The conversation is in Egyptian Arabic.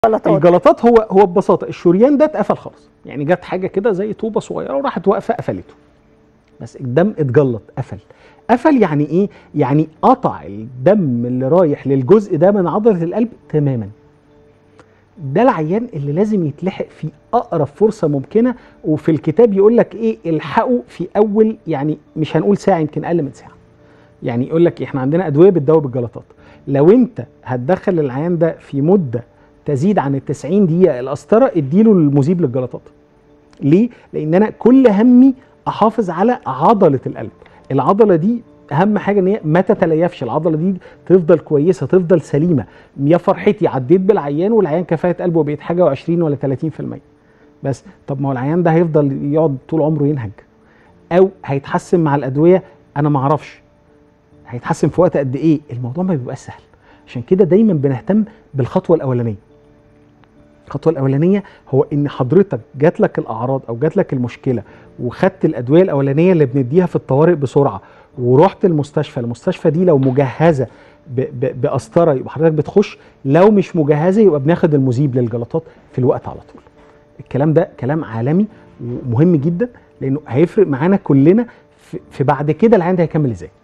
غلطات الجلطات هو هو ببساطه الشريان ده اتقفل خالص يعني جت حاجه كده زي طوبه صغيره وراحت واقفه قفلته بس الدم اتجلط قفل قفل يعني ايه يعني قطع الدم اللي رايح للجزء ده من عضله القلب تماما ده العيان اللي لازم يتلحق في اقرب فرصه ممكنه وفي الكتاب يقول لك ايه الحقوا في اول يعني مش هنقول ساعه يمكن اقل من ساعه يعني يقول لك احنا عندنا ادويه بتداوي بالجلطات لو انت هتدخل العيان ده في مده تزيد عن ال 90 دقيقه القسطره اديله المذيب للجلطات ليه لان انا كل همي احافظ على عضله القلب العضله دي اهم حاجه ان هي ما تتليفش العضله دي تفضل كويسه تفضل سليمه يا فرحتي عديت بالعيان والعيان كفاءه قلبه بقت حاجه و20 ولا 30% بس طب ما هو العيان ده هيفضل يقعد طول عمره ينهج او هيتحسن مع الادويه انا ما اعرفش هيتحسن في وقت قد ايه الموضوع ما بيبقاش سهل عشان كده دايما بنهتم بالخطوه الاولانيه الخطوه الاولانيه هو ان حضرتك جات لك الاعراض او جات لك المشكله وخدت الادويه الاولانيه اللي بنديها في الطوارئ بسرعه ورحت المستشفى المستشفى دي لو مجهزه ب- ب- بقسطره يبقى حضرتك بتخش لو مش مجهزه يبقى بناخد المذيب للجلطات في الوقت على طول الكلام ده كلام عالمي ومهم جدا لانه هيفرق معانا كلنا في في بعد كده العيان ده هيكمل ازاي